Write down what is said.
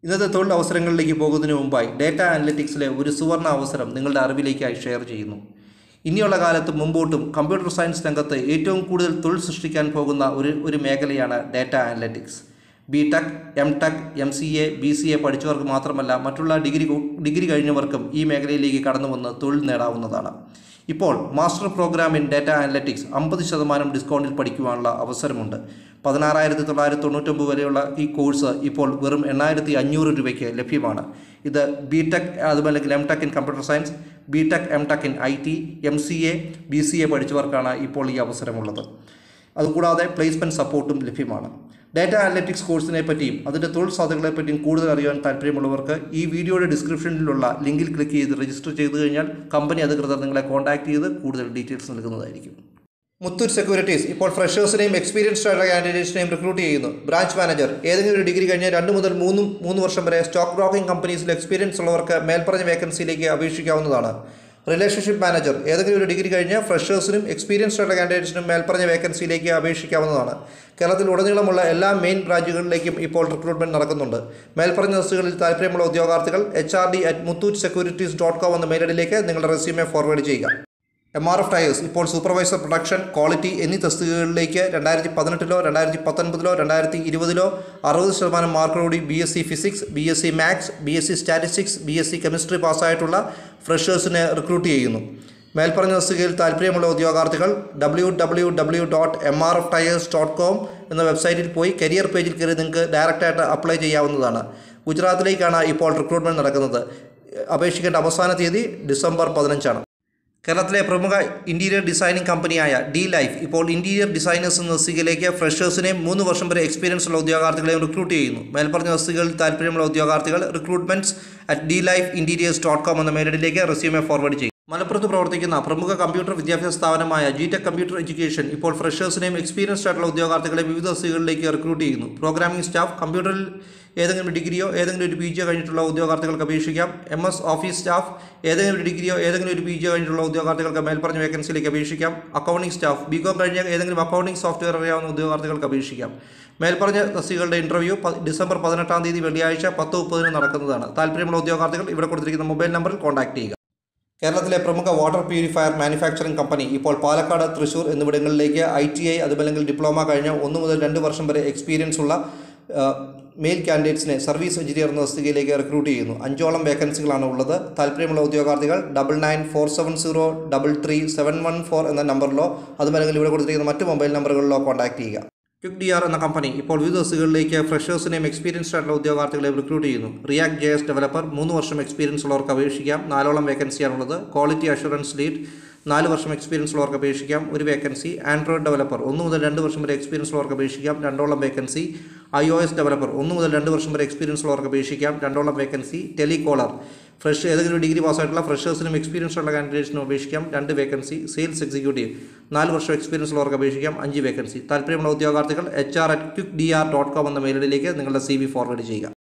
ഇന്നത്തെ തൊഴിൽ അവസരങ്ങളിലേക്ക് പോകുന്നതിന് മുമ്പായി ഡേറ്റ അനലിറ്റിക്സിലെ ഒരു സുവർണ അവസരം നിങ്ങളുടെ അറിവിലേക്കായി ഷെയർ ചെയ്യുന്നു ഇനിയുള്ള കാലത്ത് മുമ്പോട്ടും കമ്പ്യൂട്ടർ സയൻസ് രംഗത്ത് ഏറ്റവും കൂടുതൽ തൊഴിൽ സൃഷ്ടിക്കാൻ പോകുന്ന ഒരു ഒരു മേഖലയാണ് data analytics B tech M tech M C A B C A പഠിച്ചവർക്ക് മാത്രമല്ല മറ്റുള്ള ഡിഗ്രി കു- ഡിഗ്രി കഴിഞ്ഞവർക്കും ഈ മേഖലയിലേക്ക് കടന്നു വന്ന് തൊഴിൽ നേടാവുന്നതാണ് ഇപ്പോൾ master programme in data analytics അമ്പത് ശതമാനം ഡിസ്കൗണ്ടിൽ പഠിക്കുവാനുള്ള അവസരമുണ്ട് പതിനാറായിരത്തി തൊള്ളായിരത്തി തൊണ്ണൂറ്റൊമ്പത് വരെയുള്ള ഈ കോഴ്സ് ഇപ്പോൾ വെറും എണ്ണായിരത്തി അഞ്ഞൂറ് രൂപയ്ക്ക് ലഭ്യമാണ് ഇത് ബി ടെക് അതുപോലെ M tech in computer science B tech M tech in I T M C A B C A പഠിച്ചവർക്കാണ് ഇപ്പോൾ ഈ അവസരമുള്ളത് അതുകൂടാതെ പ്ലേസ്മെൻറ്റ് സപ്പോർട്ടും ലഭ്യമാണ് ഡാറ്റ അനലറ്റിക്സ് കോഴ്സിനെ പറ്റിയും അതിൻ്റെ തൊഴിൽ സാധ്യതകളെ പറ്റിയും കൂടുതൽ അറിയാൻ താല്പര്യമുള്ളവർക്ക് ഈ വീഡിയോയുടെ ഡിസ്ക്രിപ്ഷനിലുള്ള ലിങ്കിൽ ക്ലിക്ക് ചെയ്ത് രജിസ്റ്റർ ചെയ്തു കഴിഞ്ഞാൽ കമ്പനി അധികൃതർ നിങ്ങളെ കോൺടാക്ട് ചെയ്ത് കൂടുതൽ ഡീറ്റെയിൽസ് നൽകുന്നതായിരിക്കും മുത്തൂർ സെക്യൂരിറ്റീസ് ഇപ്പോൾ ഫ്രഷേഴ്സിനെയും എക്സ്പീരിയൻസ്ഡ് ആയിട്ടുള്ള കാൻഡിഡേറ്റ്സിനെയും റിക്രൂട്ട് ചെയ്യുന്നു ബ്രാഞ്ച് മാനേജർ ഏതെങ്കിലും ഒരു ഡിഗ്രി കഴിഞ്ഞ് രണ്ട് മുതൽ മൂന്ന് മൂന്ന് വർഷം വരെ സ്റ്റോക്ക് ബ്രോക്കിംഗ് കമ്പനീസിൽ എക്സ്പീരിയൻസ് ഉള്ളവർക്ക് മേൽപ്പറഞ്ഞ വേക്കൻസിയിലേക്ക് അപേക്ഷിക്കാവുന്നതാണ് റിലേഷൻഷിപ്പ് മാനേജർ ഏതെങ്കിലും ഒരു ഡിഗ്രി കഴിഞ്ഞ് ഫ്രഷേഴ്സിനും എക്സ്പീരിയൻസ്ഡ് ആയിട്ടുള്ള കാൻഡിഡേറ്റ്സിനും മേൽപ്പറഞ്ഞ വേക്കൻസിയിലേക്ക് അപേക്ഷിക്കാവുന്നതാണ് കേരളത്തിൽ ഉടനീളമുള്ള എല്ലാ മെയിൻ ബ്രാഞ്ചുകളിലേക്കും ഇപ്പോൾ റിക്രൂട്ട്മെന്റ് നടക്കുന്നുണ്ട് മേൽപ്പറഞ്ഞ ബസ്സുകളിൽ താല്പര്യമുള്ള ഉദ്യോഗാർത്ഥികൾ H R D at Muthoot securities dot com എന്ന മെയിലഡിലേക്ക് നിങ്ങളുടെ റെസ്യൂമെ ഫോർവേഡ് ചെയ്യുക എം ആർ എഫ് ടയേഴ്സ് ഇപ്പോൾ സൂപ്പർവൈസർ പ്രൊഡക്ഷൻ ക്വാളിറ്റി എന്നീ തസ്തികകളിലേക്ക് രണ്ടായിരത്തി പതിനെട്ടിലോ രണ്ടായിരത്തി പത്തൊൻപതിലോ രണ്ടായിരത്തി ഇരുപതിലോ അറുപത് ശതമാനം മാർക്കോടുകൂടി B S C physics B S C maths B S C statistics B S C chemistry പാസ്സായിട്ടുള്ള ഫ്രഷേഴ്സിനെ റിക്രൂട്ട് ചെയ്യുന്നു മേൽപ്പറഞ്ഞ തസ്തികയിൽ താല്പര്യമുള്ള ഉദ്യോഗാർത്ഥികൾ W W W dot M R F tyres dot com എന്ന വെബ്സൈറ്റിൽ പോയി കരിയർ പേജിൽ കയറി നിങ്ങൾക്ക് ഡയറക്റ്റായിട്ട് അപ്ലൈ ചെയ്യാവുന്നതാണ് ഗുജറാത്തിലേക്കാണ് ഇപ്പോൾ റിക്രൂട്ട്മെൻറ്റ് നടക്കുന്നത് അപേക്ഷിക്കേണ്ട അവസാന തീയതി ഡിസംബർ പതിനഞ്ചാണ് കേരളത്തിലെ പ്രമുഖ ഇൻറ്റീരിയർ ഡിസൈനിങ് കമ്പനിയായ ഡി ലൈഫ് ഇപ്പോൾ ഇൻറ്റീരിയർ ഡിസൈനേഴ്സ് എന്ന തസ്തികയിലേക്ക് ഫ്രഷേഴ്സിനെയും മൂന്ന് വർഷം വരെ എക്സ്പീരിയൻസ് ഉള്ള ഉദ്യോഗാർത്ഥികളെയും റിക്രൂട്ട് ചെയ്യുന്നു മേൽപ്പറഞ്ഞ തസ്തികകളിൽ താല്പര്യമുള്ള ഉദ്യോഗാർത്ഥികൾ recruitments at D life interiors dot com എന്ന മെയിലിലേക്ക് റെസ്യൂമെ ഫോർവേഡ് ചെയ്യും മലപ്പുറത്ത് പ്രവർത്തിക്കുന്ന പ്രമുഖ കമ്പ്യൂട്ടർ വിദ്യാഭ്യാസ സ്ഥാപനമായ ജി ടെക് കമ്പ്യൂട്ടർ എഡ്യൂക്കേഷൻ ഇപ്പോൾ ഫ്രഷേഴ്സിനെയും എക്സ്പീരിയൻസ്ഡ് ആയിട്ടുള്ള ഉദ്യോഗാർത്ഥികളെ വിവിധ തസ്തികകളിലേക്ക് റിക്രൂട്ട് ചെയ്യുന്നു പ്രോഗ്രാമിംഗ് സ്റ്റാഫ് കമ്പ്യൂട്ടറിൽ ഏതെങ്കിലും ഒരു ഡിഗ്രിയോ ഏതെങ്കിലും ഒരു പി ജിയോ കഴിഞ്ഞിട്ടുള്ള ഉദ്യോഗാർത്ഥികൾക്ക് അപേക്ഷിക്കാം എം എസ് ഓഫീസ് സ്റ്റാഫ് ഏതെങ്കിലും ഒരു ഡിഗ്രിയോ ഏതെങ്കിലും ഒരു പി ജിയോ കഴിഞ്ഞിട്ടുള്ള ഉദ്യോഗാർത്ഥികൾക്ക് മേൽപ്പറഞ്ഞ വേക്കൻസിയിലേക്ക് അപേക്ഷിക്കാം അക്കൗണ്ടിംഗ് സ്റ്റാഫ് ബി കോം കഴിഞ്ഞ ഏതെങ്കിലും അക്കൗണ്ടിംഗ് സോഫ്റ്റ്വെയർ അറിയാവുന്ന ഉദ്യോഗാർത്ഥികൾക്ക് അപേക്ഷിക്കാം മേൽപ്പറഞ്ഞ തസ്തികകളുടെ ഇൻ്റർവ്യൂ ഡിസംബർ പതിനെട്ടാം തീയതി വെള്ളിയാഴ്ച പത്ത് മുപ്പതിന് നടക്കുന്നതാണ് താല്പര്യമുള്ള ഉദ്യോഗാർത്ഥികൾ ഇവിടെ കൊടുത്തിരിക്കുന്ന മൊബൈൽ നമ്പറിൽ കോൺടാക്ട് ചെയ്യുക കേരളത്തിലെ പ്രമുഖ വാട്ടർ പ്യൂരിഫയർ മാനുഫാക്ചറിംഗ് കമ്പനി ഇപ്പോൾ പാലക്കാട് തൃശൂർ എന്നിവിടങ്ങളിലേക്ക് ഐ ടി ഐ അതുമല്ലെങ്കിൽ ഡിപ്ലോമ കഴിഞ്ഞ ഒന്ന് മുതൽ രണ്ട് വർഷം വരെ എക്സ്പീരിയൻസ് ഉള്ള മെയിൽ കാൻഡിഡേറ്റ്സിനെ സർവീസ് എഞ്ചിനീയർ എന്ന തസ്തികയിലേക്ക് റിക്രൂട്ട് ചെയ്യുന്നു അഞ്ചോളം വേക്കൻസികളാണ് ഉള്ളത് താല്പര്യമുള്ള ഉദ്യോഗാർത്ഥികൾ double nine four seven zero double three seven one four എന്ന നമ്പറിലോ അതുമല്ലെങ്കിൽ ഇവിടെ കൊടുത്തിരിക്കുന്ന മറ്റ് മൊബൈൽ നമ്പറുകളിലോ കോൺടാക്ട് ചെയ്യുക ക്വിക്ക് ഡി ആർ എന്ന കമ്പനി ഇപ്പോൾ വിവിധ തസ്തികകളിലേക്ക് ഫ്രഷേഴ്സിനെയും എക്സ്പീരിയൻസ്ഡ് ആയിട്ടുള്ള ഉദ്യോഗാർത്ഥികളെ റിക്രൂട്ട് ചെയ്യുന്നു റിയാക്ട് ജെ എസ് ഡെവലപ്പർ മൂന്ന് വർഷം എക്സ്പീരിയൻസ് ഉള്ളവർക്ക് അപേക്ഷിക്കാം നാലോളം വേക്കൻസിയാണുള്ളത് ക്വാളിറ്റി അഷുറൻസ് ലീഡ് നാല് വർഷം എക്സ്പീരിയൻസ് ഉള്ളവർക്ക് അപേക്ഷിക്കാം ഒരു വേക്കൻസി ആൻഡ്രോയിഡ് ഡെവലപ്പർ ഒന്ന് മുതൽ രണ്ട് വർഷം വരെ എക്സ്പീരിയൻസ് ഉള്ളവർക്ക് അപേക്ഷിക്കാം രണ്ടോളം vacancy I O S developer ഒന്ന് മുതൽ രണ്ട് വർഷം വരെ എക്സ്പീരിയൻസ് ഉള്ളവർക്ക് അപേക്ഷിക്കാം രണ്ടോളം വേക്കൻസി ടെലികോളർ ഫ്രഷ് ഏതെങ്കിലും ഡിഗ്രി പാസ്സായിട്ടുള്ള ഫ്രഷേഴ്സിനും എക്സ്പീരിയൻസ് ഉള്ള കാൻഡിഡേറ്റ്സിനും അപേക്ഷിക്കാം രണ്ട് വേക്കൻസി സെയിൽസ് എക്സിക്യൂട്ടീവ് നാല് വർഷം എക്സ്പീരിയൻസ് ഉള്ളവർക്ക് അപേക്ഷിക്കാം അഞ്ച് വേക്കൻസി താല്പര്യമുള്ള ഉദ്യോഗാർത്ഥികൾ H R at quick D R dot com എന്ന മെയിലിലേക്ക് നിങ്ങളുടെ സി വി ഫോർവേഡ് ചെയ്യുക